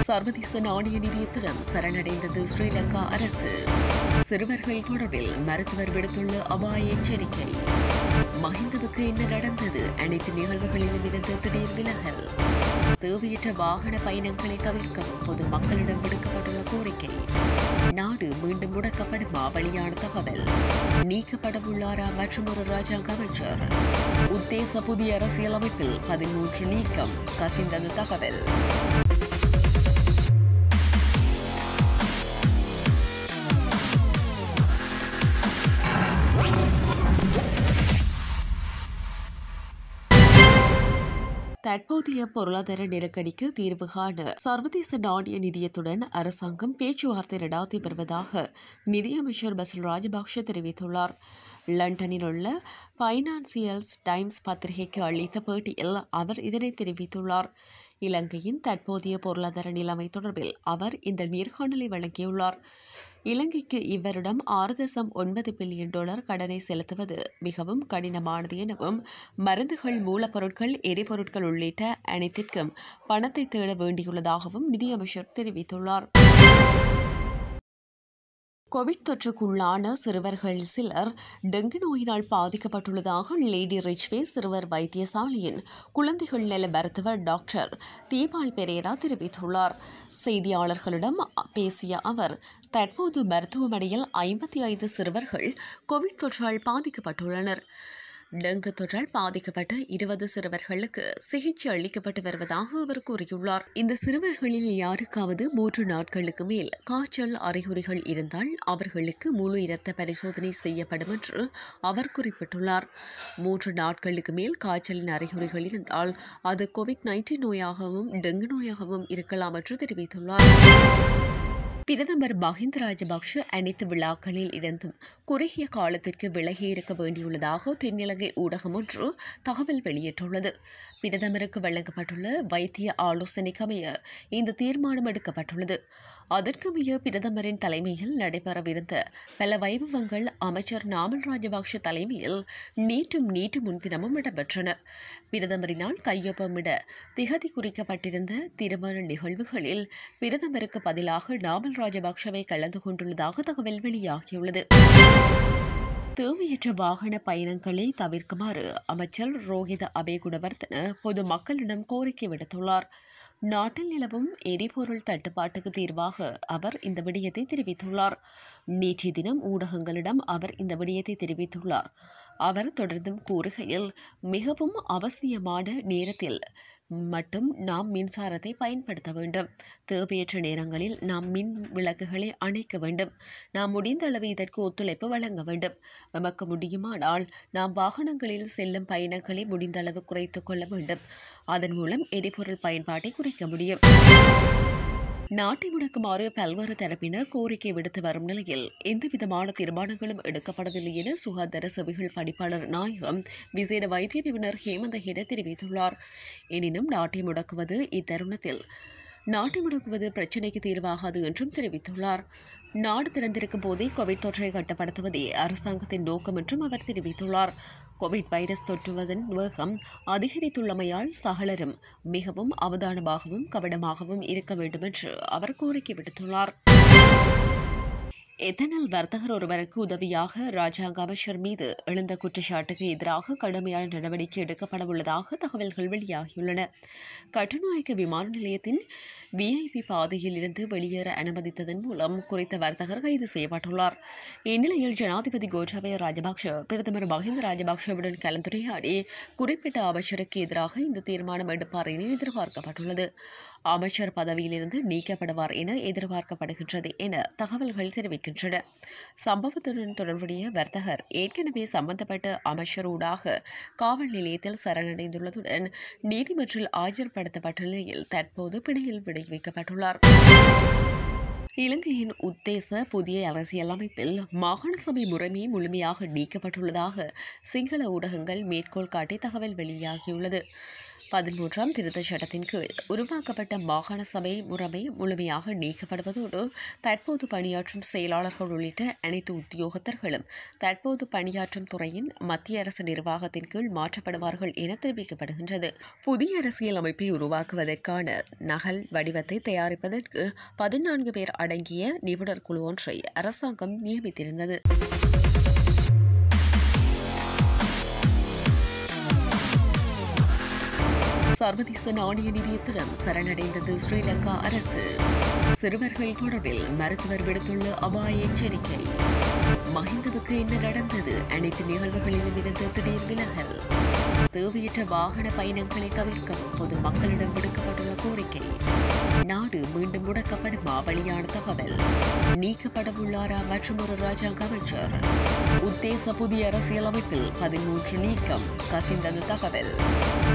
சர்வதேச நாணய நிதியத்திடம் சரணடைந்தது ஸ்ரீலங்கா அரசு சிறுவர்கள் தொடர்பில் மருத்துவர் விடுத்துள்ள அபாய எச்சரிக்கை மஹிந்தவுக்கு என்ன நடந்தது அனைத்து நிகழ்வுகளிலும் இருந்து திடீர் விலகல் தேவையற்ற வாகன பயணங்களை தவிர்க்கவும் பொதுமக்களிடம் விடுக்கப்பட்டுள்ள கோரிக்கை நாடு மீண்டும் முடக்கப்படுமா வெளியான தகவல் நீக்கப்படவுள்ளாரா மற்றும் ஒரு ராஜாங்க அமைச்சர் உத்தேச புதிய அரசியலமைப்பில் பதிமூன்று நீக்கம் கசிந்தது தகவல் தற்போதைய பொருளாதார நெருக்கடிக்கு தீர்வு காண சர்வதேச நாணய நிதியத்துடன் அரசாங்கம் பேச்சுவார்த்தை நடாத்தி வருவதாக நிதியமைச்சர் பசில் ராஜபக்ஷ தெரிவித்துள்ளார் லண்டனில் உள்ள பைனான்சியல்ஸ் டைம்ஸ் பத்திரிகைக்கு அளித்த பேட்டியில் அவர் இதனை தெரிவித்துள்ளார் இலங்கையின் தற்போதைய பொருளாதார நிலைமை தொடர்பில் அவர் இந்த நேர்காணலை வழங்கியுள்ளார் இலங்கைக்கு இவ்வருடம் ஆறு தசம் ஒன்பது பில்லியன் டாலர் கடனை செலுத்துவது மிகவும் கடினமானது எனவும் மருந்துகள் மூலப்பொருட்கள் எரிபொருட்கள் உள்ளிட்ட அனைத்திற்கும் பணத்தை தேட வேண்டியுள்ளதாகவும் நிதியமைச்சர் தெரிவித்துள்ளார் கோவிட் தொற்றுக்குள்ளான சிறுவர்கள் சிலர் டெங்கு நோயினால் பாதிக்கப்பட்டுள்ளதாக லேடி ரிச்வே சிறுவர் வைத்தியசாலையின் குழந்தைகள் நல மருத்துவர் டாக்டர் தீபால் பெரேரா தெரிவித்துள்ளார் செய்தியாளர்களிடம் பேசிய அவர் தற்போது மருத்துவமனையில் ஐம்பத்தி ஐந்து சிறுவர்கள் கோவிட் தொற்றால் பாதிக்கப்பட்டுள்ளனர் டெங்கு தொற்றால் பாதிக்கப்பட்ட இருபது சிறுவர்களுக்கு சிகிச்சை அளிக்கப்பட்டு வருவதாக அவர் கூறியுள்ளார் இந்த சிறுவர்களில் யாருக்காவது மூன்று நாட்களுக்கு மேல் காய்ச்சல் அறிகுறிகள் இருந்தால் அவர்களுக்கு முழு இரத்த பரிசோதனை செய்யப்படும் என்று அவர் குறிப்பிட்டுள்ளார் மூன்று நாட்களுக்கு மேல் காய்ச்சலின் அறிகுறிகள் இருந்தால் அது கோவிட் நைன்டீன் நோயாகவும் டெங்கு நோயாகவும் இருக்கலாம் என்று தெரிவித்துள்ளார் பிரதமர் மஹிந்த ராஜபக்ஷ அனைத்து விழாக்களில் இருந்தும் குறுகிய காலத்திற்கு விலகி இருக்க வேண்டியுள்ளதாக தென்னிலங்கை ஊடகம் ஒன்று தகவல் வெளியிட்டுள்ளது பிரதமருக்கு வழங்கப்பட்டுள்ள வைத்திய ஆலோசனைக்கமைய இந்த தீர்மானம் எடுக்கப்பட்டுள்ளது அதற்கமைய பிரதமரின் தலைமையில் நடைபெறவிருந்த பல வைபவங்கள் அமைச்சர் நாமல் ராஜபக்ஷ தலைமையில் நேற்றும் நேற்று முன்தினமும் இடம்பெற்றன பிரதமரினால் கையொப்பமிட திகதி குறிக்கப்பட்டிருந்த திருமண நிகழ்வுகளில் பிரதமருக்கு பதிலாக நாமல் ராஜபக்ஷவை கலந்து கொண்டுள்ளதாக தகவல் வெளியாகியுள்ளது தேவையற்ற வாகன பயணங்களை தவிர்க்குமாறு அமைச்சர் ரோஹித அபேகுணவர்தன பொதுமக்களிடம் கோரிக்கை விடுத்துள்ளார் நாட்டில் நிலவும் எரிபொருள் தட்டுப்பாட்டுக்கு தீர்வாக அவர் இந்த விடயத்தை தெரிவித்துள்ளார் நேற்றைய தினம் ஊடகங்களிடம் அவர் இந்த விடயத்தை தெரிவித்துள்ளார் அவர் தொடர்ந்தும் கூறுகையில் மிகவும் அவசியமான நேரத்தில் மட்டும் நாம் மின்சாரத்தை பயன்படுத்த வேண்டும் தேவையற்ற நேரங்களில் நாம் மின் விளக்குகளை அணைக்க வேண்டும் நாம் முடிந்த அளவு இதற்கு ஒத்துழைப்பு வழங்க வேண்டும் நமக்கு முடியுமானால் நாம் வாகனங்களில் செல்லும் பயணங்களை முடிந்த அளவு குறைத்துக் கொள்ள வேண்டும் அதன் மூலம் எரிபொருள் பயன்பாட்டை குறைக்க முடியும் நாட்டை முடக்குமாறு பல்வேறு தரப்பினர் கோரிக்கை விடுத்து வரும் நிலையில் எந்தவிதமான தீர்மானங்களும் எடுக்கப்படவில்லை என சுகாதார சேவைகள் பணிப்பாளர் நாயகம் விசேட வைத்திய நிபுணர் ஹேமந்த ஹெட தெரிவித்துள்ளார் எனினும் நாட்டை முடக்குவது இத்தருணத்தில் நாட்டை முடக்குவது பிரச்சினைக்கு தீர்வாகாது என்றும் தெரிவித்துள்ளார் நாடு திறந்திருக்கும் போதே கோவிட் தொற்றை கட்டுப்படுத்துவதே அரசாங்கத்தின் நோக்கம் என்றும் அவர் தெரிவித்துள்ளார் கோவிட் வைரஸ் தொற்றுவதன் வேகம் அதிகரித்துள்ளமையால் சகலரும் மிகவும் அவதானமாகவும் கவனமாகவும் இருக்க வேண்டும் என்று அவர் கோரிக்கை விடுத்துள்ளார் எத்தனால் வர்த்தகர் ஒருவருக்கு உதவியாக ராஜாங்க அமைச்சர் மீது எழுந்த குற்றச்சாட்டுக்கு எதிராக கடுமையான நடவடிக்கை எடுக்கப்பட உள்ளதாக தகவல்கள் வெளியாகியுள்ளன கட்டுநாயக்க விமான நிலையத்தின் விஐபி பாதையில் இருந்து வெளியேற அனுமதித்ததன் மூலம் குறித்த வர்த்தகர் கைது செய்யப்பட்டுள்ளார் இந்நிலையில் ஜனாதிபதி கோட்டாபய ராஜபக்ஷ பிரதமர் மஹிந்த ராஜபக்ஷவுடன் கலந்துரையாடி குறிப்பிட்ட அமைச்சருக்கு எதிராக இந்த தீர்மானம் எடுப்பார் என எதிர்பார்க்கப்பட்டுள்ளது அமைச்சர் பதவியிலிருந்து நீக்கப்படுவார் என எதிர்பார்க்கப்படுகின்றது என தகவல்கள் தெரிவிக்கின்றன சம்பவத்துடன் தொடர்புடைய வர்த்தகர் ஏற்கனவே சம்பந்தப்பட்ட அமைச்சரூடாக காவல் நிலையத்தில் சரணடைந்துள்ளதுடன் நீதிமன்றில் ஆஜர்படுத்தப்பட்ட நிலையில் தற்போது பிணையில் விடுவிக்கப்பட்டுள்ளார் இலங்கையின் உத்தேச புதிய அரசியலமைப்பில் மாகாண சபை முறைமை முழுமையாக நீக்கப்பட்டுள்ளதாக சிங்கள ஊடகங்கள் மேற்கோள் காட்டி தகவல் வெளியாகியுள்ளது பதிமூன்றாம் திருத்தச் சட்டத்தின் கீழ் உருவாக்கப்பட்ட மாகாண சபை முறைமை முழுமையாக நீக்கப்படுவதோடு தற்போது பணியாற்றும் செயலாளர்கள் உள்ளிட்ட அனைத்து உத்தியோகத்தர்களும் தற்போது பணியாற்றும் துறையின் மத்திய அரசு நிர்வாகத்தின் கீழ் மாற்றப்படுவார்கள் என தெரிவிக்கப்படுகின்றது புதிய அரசியல் அமைப்பை உருவாக்குவதற்கான நகல் வடிவத்தை தயாரிப்பதற்கு பதினான்கு பேர் அடங்கிய நிபுணர் குழு ஒன்றை அரசாங்கம் நியமித்திருந்தது சர்வதேச நாணய நிதியத்திடம் சரணடைந்தது ஸ்ரீலங்கா அரசு சிறுவர்கள் தொடர்பில் மருத்துவர் விடுத்துள்ள அபாய எச்சரிக்கை மஹிந்தவுக்கு என்ன நடந்தது அனைத்து நிகழ்வுகளிலும் இருந்து திடீர் விலகல் தேவையற்ற வாகன பயணங்களை தவிர்க்கவும் பொதுமக்களிடம் விடுக்கப்பட்டுள்ள கோரிக்கை நாடு மீண்டும் முடக்கப்படுமா வெளியான தகவல் நீக்கப்படவுள்ளாரா மற்றொரு ராஜாங்க அமைச்சர் உத்தேச புதிய அரசியலமைப்பில் பதிமூன்று நீக்கம் கசிந்தது தகவல்